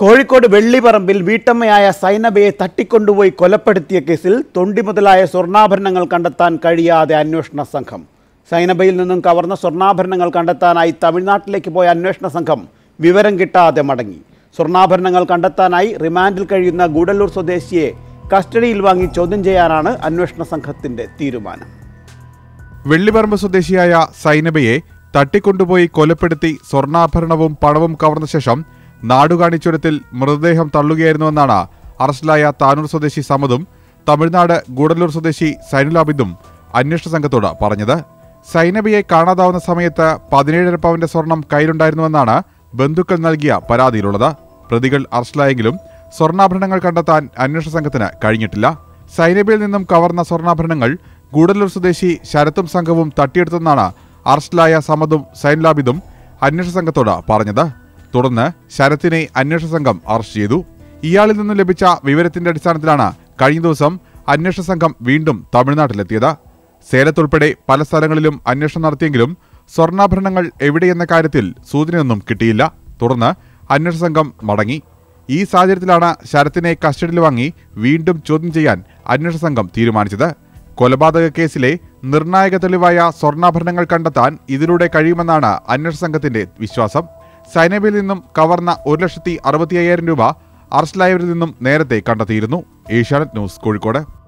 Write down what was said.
കോഴിക്കോട് വെള്ളിപ്പറമ്പിൽ വീട്ടമ്മയായ സൈനബയെ തട്ടിക്കൊണ്ടുപോയി കൊലപ്പെടുത്തിയ കേസിൽ തൊണ്ടി മുതലായ സ്വർണ്ണാഭരണങ്ങൾ കണ്ടെത്താൻ കഴിയാതെ അന്വേഷണ സംഘം സൈനബയിൽ നിന്നും കവർന്ന സ്വർണ്ണാഭരണങ്ങൾ കണ്ടെത്താനായി തമിഴ്നാട്ടിലേക്ക് പോയ അന്വേഷണ സംഘം വിവരം കിട്ടാതെ മടങ്ങി സ്വർണ്ണാഭരണങ്ങൾ കണ്ടെത്താനായി റിമാൻഡിൽ കഴിയുന്ന ഗൂഡല്ലൂർ സ്വദേശിയെ കസ്റ്റഡിയിൽ വാങ്ങി ചോദ്യം ചെയ്യാനാണ് അന്വേഷണ സംഘത്തിന്റെ തീരുമാനം വെള്ളിപറമ്പ് സ്വദേശിയായ സൈനബയെ തട്ടിക്കൊണ്ടുപോയി കൊലപ്പെടുത്തി സ്വർണ്ണാഭരണവും പണവും കവർന്ന ശേഷം നാടുകാണിച്ചുരത്തിൽ മൃതദേഹം തള്ളുകയായിരുന്നുവെന്നാണ് അറസ്റ്റിലായ താനൂർ സ്വദേശി സമതും തമിഴ്നാട് ഗൂഡല്ലൂർ സ്വദേശി സൈനുലാബിദും അന്വേഷണ സംഘത്തോട് പറഞ്ഞത് സൈനബയെ കാണാതാവുന്ന സമയത്ത് പതിനേഴര പവന്റെ സ്വർണം കയ്യിലുണ്ടായിരുന്നുവെന്നാണ് ബന്ധുക്കൾ നൽകിയ പരാതിയിലുള്ളത് പ്രതികൾ അറസ്റ്റിലായെങ്കിലും സ്വർണ്ണാഭരണങ്ങൾ കണ്ടെത്താൻ അന്വേഷണ സംഘത്തിന് കഴിഞ്ഞിട്ടില്ല സൈനബയിൽ നിന്നും കവർന്ന സ്വർണ്ണാഭരണങ്ങൾ ഗൂഡല്ലൂർ സ്വദേശി ശരത്തും സംഘവും തട്ടിയെടുത്തെന്നാണ് അറസ്റ്റിലായ സമതും സൈൻലാബിദും അന്വേഷണ സംഘത്തോട് പറഞ്ഞത് തുടർന്ന് ശരത്തിനെ അന്വേഷണ സംഘം അറസ്റ്റ് ചെയ്തു ഇയാളിൽ നിന്നും ലഭിച്ച വിവരത്തിന്റെ അടിസ്ഥാനത്തിലാണ് കഴിഞ്ഞ ദിവസം അന്വേഷണ സംഘം വീണ്ടും തമിഴ്നാട്ടിലെത്തിയത് സേലത്തുൾപ്പെടെ പല സ്ഥലങ്ങളിലും അന്വേഷണം നടത്തിയെങ്കിലും സ്വർണ്ണാഭരണങ്ങൾ എവിടെയെന്ന കാര്യത്തിൽ സൂചനയൊന്നും കിട്ടിയില്ല തുടർന്ന് അന്വേഷണ സംഘം മടങ്ങി ഈ സാഹചര്യത്തിലാണ് ശരത്തിനെ കസ്റ്റഡിയിൽ വാങ്ങി വീണ്ടും ചോദ്യം ചെയ്യാൻ അന്വേഷണ സംഘം തീരുമാനിച്ചത് കൊലപാതക കേസിലെ നിർണായക തെളിവായ സ്വർണ്ണാഭരണങ്ങൾ കണ്ടെത്താൻ ഇതിലൂടെ കഴിയുമെന്നാണ് അന്വേഷണ സംഘത്തിന്റെ വിശ്വാസം സൈനബിൽ നിന്നും കവർന്ന ഒരു ലക്ഷത്തി അറുപത്തി അയ്യായിരം രൂപ അറസ്റ്റിലായവരിൽ നിന്നും നേരത്തെ കണ്ടെത്തിയിരുന്നു ഏഷ്യാനെറ്റ് ന്യൂസ് കോഴിക്കോട്